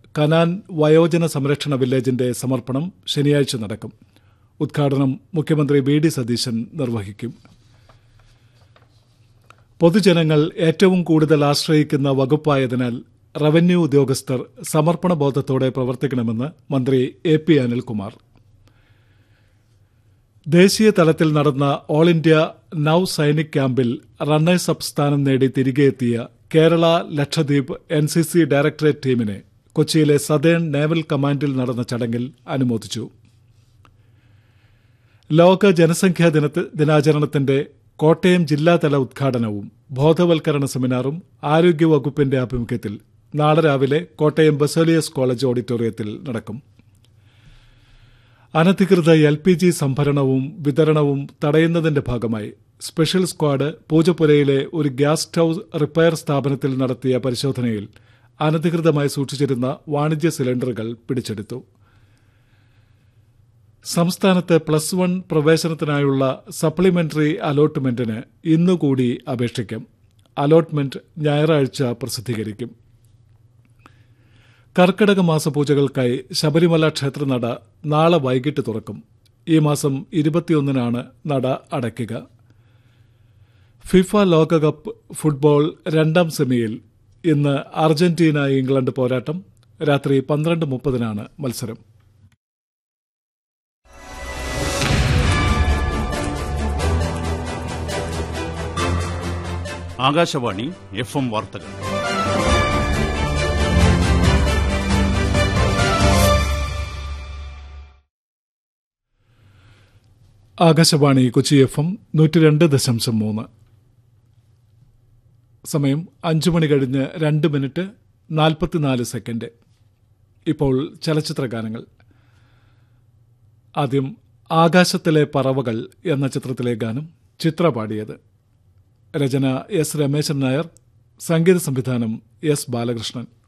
Canaan വയോജന സംരക്ഷണ വില്ലേജിന്റെ സമർപ്പണം ശനിയാഴ്ച നടക്കും ഉദ്ഘാടനം മുഖ്യമന്ത്രി വി ഡി സതീശൻ നിർവഹിക്കും പൊതുജനങ്ങൾ ഏറ്റവും കൂടുതൽ ആശ്രയിക്കുന്ന വകുപ്പായതിനാൽ റവന്യൂ ഉദ്യോഗസ്ഥർ സമർപ്പണ ബോധത്തോടെ പ്രവർത്തിക്കണമെന്ന് മന്ത്രി എ പി അനിൽകുമാർ ദേശീയ തലത്തിൽ നടന്ന ഓൾ ഇന്ത്യ നൌ സൈനിക് ക്യാമ്പിൽ റണ്ണേഴ്സ് അപ്പ് സ്ഥാനം നേടി തിരികെയെത്തിയ Kerala Lakshadweep N C C directorate ടീമിനെ കൊച്ചിയിലെ സതേൺ നേവൽ കമാൻഡിൽ നടന്ന ചടങ്ങിൽ അനുമോദിച്ചു ലോക ജനസംഖ്യാ ദിനത്തി- ദിനാചരണത്തിന്റെ കോട്ടയം ജില്ലാതല ഉദ്ഘാടനവും ബോധവൽക്കരണ സെമിനാറും ആരോഗ്യവകുപ്പിന്റെ ആഭിമുഖ്യത്തിൽ നാളെ രാവിലെ കോട്ടയം ബസേലിയസ് കോളേജ് ഓഡിറ്റോറിയത്തിൽ നടക്കും അനധികൃത എൽ പി ജി സംഭരണവും വിതരണവും തടയുന്നതിന്റെ ഭാഗമായി സ്പെഷ്യൽ സ്ക്വാഡ് പൂജപ്പുരയിലെ ഒരു ഗ്യാസ് സ്റ്റൌ റിപ്പയർ സ്ഥാപനത്തിൽ നടത്തിയ പരിശോധനയിൽ അനധികൃതമായി സൂക്ഷിച്ചിരുന്ന വാണിജ്യ സിലിണ്ടറുകൾ പിടിച്ചെടുത്തു സംസ്ഥാനത്ത് പ്ലസ് വൺ പ്രവേശനത്തിനായുള്ള സപ്ലിമെന്ററി അലോട്ട്മെന്റിന് ഇന്നുകൂടി അപേക്ഷിക്കാം അലോട്ട്മെന്റ് ഞായറാഴ്ച പ്രസിദ്ധീകരിക്കും കർക്കിടക മാസ പൂജകൾക്കായി ശബരിമല ക്ഷേത്രനട നാളെ വൈകിട്ട് തുറക്കും ഈ മാസം ഇരുപത്തിയൊന്നിനാണ് നട അടയ്ക്കുക ഫിഫ ലോകകപ്പ് ഫുട്ബോൾ രണ്ടാം സെമിയിൽ ഇന്ന് അർജന്റീന ഇംഗ്ലണ്ട് പോരാട്ടം രാത്രി പന്ത്രണ്ട് മുപ്പതിനാണ് മത്സരം ആകാശവാണി എഫ് എം വാർത്തകൾ ആകാശവാണി കൊച്ചി എഫ് എം നൂറ്റി രണ്ട് ദശാംശം മൂന്ന് സമയം അഞ്ചു മണി കഴിഞ്ഞ് രണ്ട് മിനിറ്റ് നാൽപ്പത്തിനാല് സെക്കൻഡ് ഇപ്പോൾ ചലച്ചിത്ര ഗാനങ്ങൾ ആദ്യം ആകാശത്തിലെ പറവകൾ എന്ന ചിത്രത്തിലെ ഗാനം ചിത്ര പാടിയത് രചന എസ് രമേശൻ നായർ സംഗീത സംവിധാനം എസ് ബാലകൃഷ്ണൻ